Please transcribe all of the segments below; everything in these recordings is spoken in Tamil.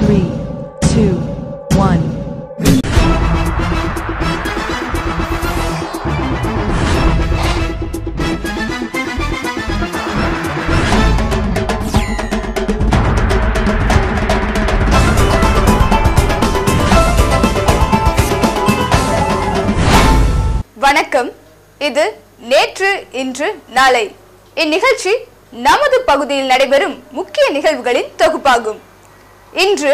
Three, two, one. வணக்கம் இது நேற்று இன்று நாளை இந்நிகழ்ச்சி நமது பகுதியில் நடைபெறும் முக்கிய நிகழ்வுகளின் தொகுப்பாகும் இன்று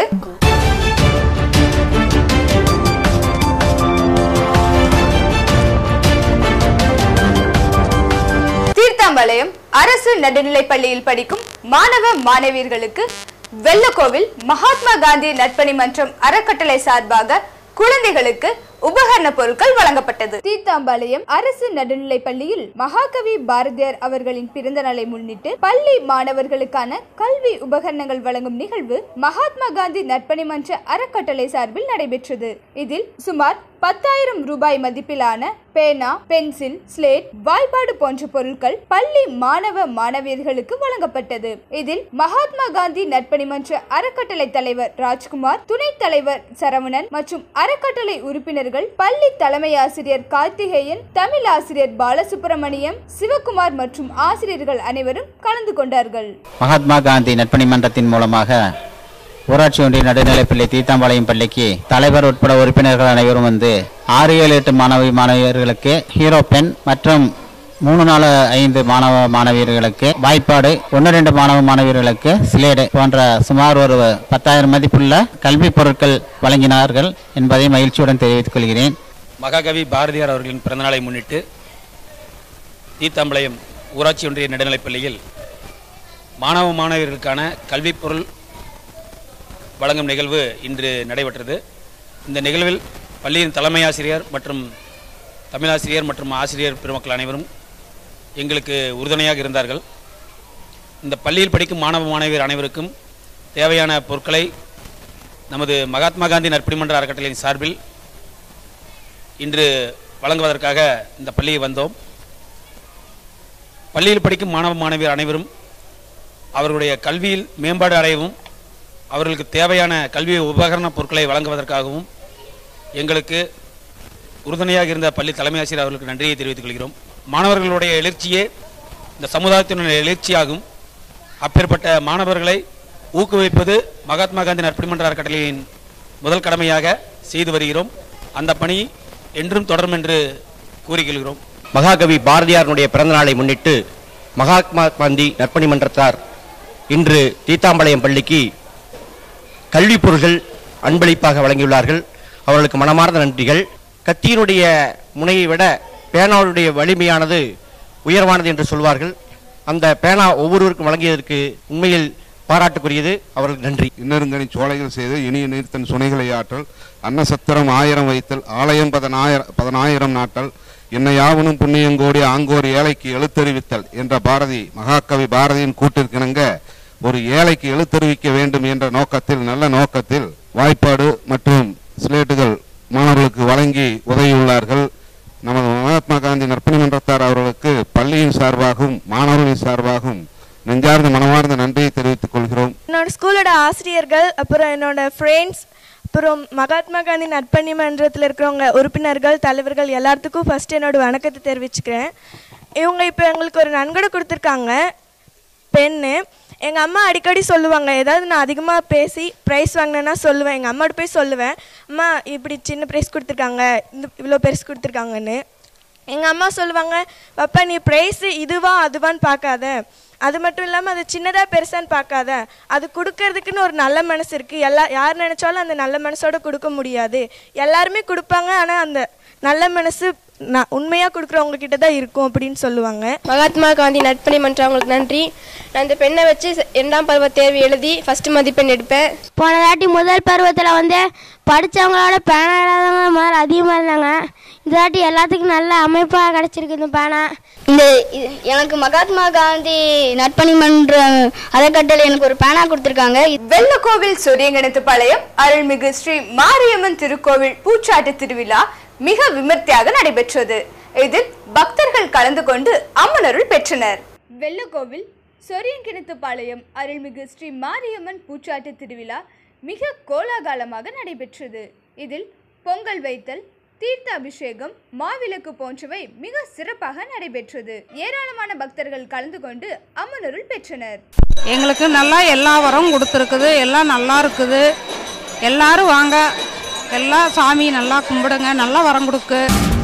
தீர்த்தாம்பாளையம் அரசு நடுநிலைப் பள்ளியில் படிக்கும் மாணவ மாணவியர்களுக்கு வெள்ளக்கோவில் மகாத்மா காந்தி நற்பணி மன்றம் அறக்கட்டளை சார்பாக குழந்தைகளுக்கு உபகரண பொருட்கள் வழங்கப்பட்டது தீர்த்தாம்பாளையம் அரசு நடுநிலைப் பள்ளியில் மகாகவி பாரதியார் அவர்களின் பிறந்த நாளை முன்னிட்டு பள்ளி மாணவர்களுக்கான கல்வி உபகரணங்கள் வழங்கும் நிகழ்வு மகாத்மா காந்தி நற்பணி மன்ற அறக்கட்டளை சார்பில் நடைபெற்றது இதில் சுமார் பத்தாயிரம் ரூபாய் மதிப்பிலான பேனா பென்சில் ஸ்லேட் வாய்ப்பாடு போன்ற பொருட்கள் பள்ளி மாணவ மாணவியர்களுக்கு வழங்கப்பட்டது இதில் மகாத்மா காந்தி நற்பணி மன்ற அறக்கட்டளை தலைவர் ராஜ்குமார் துணைத் தலைவர் சரவணன் மற்றும் அறக்கட்டளை உறுப்பினர்கள் பள்ளி தலைமை ஆசிரியர் கார்த்திகேயன் தமிழ் ஆசிரியர் பாலசுப்பிரமணியம் சிவகுமார் மற்றும் ஆசிரியர்கள் அனைவரும் கலந்து கொண்டார்கள் மகாத்மா காந்தி நற்பணி மன்றத்தின் மூலமாக ஊராட்சி ஒன்றிய நடுநிலைப்பள்ளி தீத்தாம்பாளையம் பள்ளிக்கு தலைவர் உட்பட உறுப்பினர்கள் அனைவரும் வந்து ஆறு ஏழு எட்டு மாணவி மாணவியர்களுக்கு ஹீரோ பென் மற்றும் மூணு நாலு ஐந்து மாணவ மாணவியர்களுக்கு வாய்ப்பாடு ஒன்று ரெண்டு மாணவ மாணவியர்களுக்கு சிலேடு போன்ற சுமார் ஒரு பத்தாயிரம் மதிப்புள்ள கல்வி பொருட்கள் வழங்கினார்கள் என்பதை மகிழ்ச்சியுடன் தெரிவித்துக் கொள்கிறேன் மகாகவி பாரதியார் அவர்களின் பிறந்தநாளை முன்னிட்டு தீத்தாம்பாளையம் ஊராட்சி ஒன்றிய நடுநிலைப்பள்ளியில் மாணவ மாணவியர்களுக்கான கல்விப் பொருள் வழங்கும் நிகழ்வு இன்று நடைபெற்றது இந்த நிகழ்வில் பள்ளியின் தலைமை ஆசிரியர் மற்றும் தமிழாசிரியர் மற்றும் ஆசிரியர் பெருமக்கள் அனைவரும் எங்களுக்கு உறுதுணையாக இருந்தார்கள் இந்த பள்ளியில் படிக்கும் மாணவ மாணவியர் அனைவருக்கும் தேவையான பொருட்களை நமது மகாத்மா காந்தி நற்பணி மன்ற அறக்கட்டளையின் சார்பில் இன்று வழங்குவதற்காக இந்த பள்ளியை வந்தோம் பள்ளியில் படிக்கும் மாணவ மாணவியர் அனைவரும் அவர்களுடைய கல்வியில் மேம்பாடு அடையவும் அவர்களுக்கு தேவையான கல்வி உபகரண பொருட்களை வழங்குவதற்காகவும் எங்களுக்கு உறுதுணையாக இருந்த பள்ளி தலைமை ஆசிரியர் அவர்களுக்கு நன்றியை தெரிவித்துக் கொள்கிறோம் மாணவர்களுடைய எழுச்சியே இந்த சமுதாயத்தினுடைய எழுச்சியாகும் அப்பேற்பட்ட மாணவர்களை ஊக்குவிப்பது மகாத்மா காந்தி நற்பணி மன்ற அறக்கட்டளையின் முதல் கடமையாக செய்து வருகிறோம் அந்த பணி என்றும் தொடரும் என்று கூறிக்கொள்கிறோம் மகாகவி பாரதியாருடைய பிறந்த நாளை முன்னிட்டு மகாத்மா காந்தி நற்பணி மன்றத்தார் இன்று தீத்தாம்பாளையம் பள்ளிக்கு கல்விப் பொருள்கள் அன்பளிப்பாக வழங்கியுள்ளார்கள் அவர்களுக்கு மனமார்ந்த நன்றிகள் கத்தியினுடைய முனையை விட பேனாவுடைய வலிமையானது உயர்வானது என்று சொல்வார்கள் அந்த பேனா ஒவ்வொருவருக்கும் வழங்கியதற்கு உண்மையில் பாராட்டுக்குரியது அவர்களுக்கு நன்றி இன்னருங்கனி சோலைகள் செய்து இனிய நீர்த்தன் சுனைகளை ஆற்றல் அன்னசத்திரம் ஆயிரம் வைத்தல் ஆலயம் பதினாயிரம் பதினாயிரம் நாட்டல் என்னை யாவனும் புண்ணியங்கோடி ஆங்கோர் ஏழைக்கு எழுத்தறிவித்தல் என்ற பாரதி மகாகவி பாரதியின் கூட்டிற்கிணங்க ஒரு ஏழைக்கு எழுத்தறிவிக்க வேண்டும் என்ற நோக்கத்தில் நல்ல நோக்கத்தில் வாய்ப்பாடு மற்றும் ஸ்லேட்டுகள் மாணவர்களுக்கு வழங்கி உதவியுள்ளார்கள் நமது மகாத்மா காந்தி நற்பணி மன்றத்தார் அவர்களுக்கு பள்ளியின் சார்பாகவும் மாணவர்களின் சார்பாகவும் நெஞ்சார்ந்த மனமார்ந்த நன்றியை தெரிவித்துக் கொள்கிறோம் என்னோட ஸ்கூலோட ஆசிரியர்கள் அப்புறம் என்னோட ஃப்ரெண்ட்ஸ் அப்புறம் மகாத்மா காந்தி நற்பணி மன்றத்தில் இருக்கிறவங்க உறுப்பினர்கள் தலைவர்கள் எல்லாத்துக்கும் ஃபர்ஸ்ட் என்னோட வணக்கத்தை தெரிவிச்சுக்கிறேன் இவங்க இப்போ எங்களுக்கு ஒரு நன்கொடை கொடுத்துருக்காங்க பென்னு எங்கள் அம்மா அடிக்கடி சொல்லுவாங்க ஏதாவது நான் அதிகமாக பேசி ப்ரைஸ் வாங்கினேன்னா சொல்லுவேன் எங்கள் அம்மாட்ட போய் சொல்லுவேன் அம்மா இப்படி சின்ன ப்ரைஸ் கொடுத்துருக்காங்க இந்த இவ்வளோ பெருசு கொடுத்துருக்காங்கன்னு எங்கள் அம்மா சொல்லுவாங்க பாப்பா நீ ப்ரைஸு இதுவா அதுவான்னு பார்க்காத அது மட்டும் இல்லாமல் அது சின்னதாக பெருசான்னு பார்க்காத அது கொடுக்கறதுக்குன்னு ஒரு நல்ல மனசு இருக்குது எல்லா யார் நினச்சாலும் அந்த நல்ல மனசோட கொடுக்க முடியாது எல்லாருமே கொடுப்பாங்க ஆனால் அந்த நல்ல மனசு நான் உண்மையாக கொடுக்குறவங்க கிட்ட தான் இருக்கும் அப்படின்னு சொல்லுவாங்க மகாத்மா காந்தி நற்பணி மன்றம் அவங்களுக்கு நன்றி நான் இந்த பெண்ணை வச்சு இரண்டாம் பருவ தேர்வு எழுதி ஃபர்ஸ்ட் மதிப்பெண் எடுப்பேன் போன தாட்டி முதல் பருவத்தில் வந்து படித்தவங்களோட பேனா இல்லாதவங்க முதல்ல அதிகமாக இருந்தாங்க இந்த தாட்டி எல்லாத்துக்கும் நல்ல அமைப்பாக கிடச்சிருக்கு இந்த பேனா இந்த இது- எனக்கு மகாத்மா காந்தி நற்பணி மன்ற அறக்கட்டளை எனக்கு ஒரு பேனா கொடுத்துருக்காங்க வெள்ளக்கோவில் சொரியங்கணத்துப்பாளையம் அருள்மிகு ஸ்ரீ மாரியம்மன் திருக்கோவில் பூச்சாட்டு திருவிழா மிக விமர்த்தியாக நடைபெற்றது இதில் பக்தர்கள் கலந்து கொண்டு அம்மனருள் பெற்றனர் வெள்ளக்கோவில் சொரியங்கிணத்துப்பாளையம் அருள்மிகு ஸ்ரீ மாரியம்மன் பூச்சாட்டு திருவிழா மிக கோலாகலமாக நடைபெற்றது இதில் பொங்கல் வைத்தல் தீர்த்த அபிஷேகம் மாவிளக்கு போன்றவை மிக சிறப்பாக நடைபெற்றது ஏராளமான பக்தர்கள் கலந்து கொண்டு அம்மனருள் பெற்றனர் எங்களுக்கு நல்லா எல்லா வரம் கொடுத்துருக்குது எல்லாம் நல்லா இருக்குது எல்லாரும் வாங்க எல்லாம் சாமி நல்லா கும்பிடுங்க நல்லா வரம் கொடுக்கு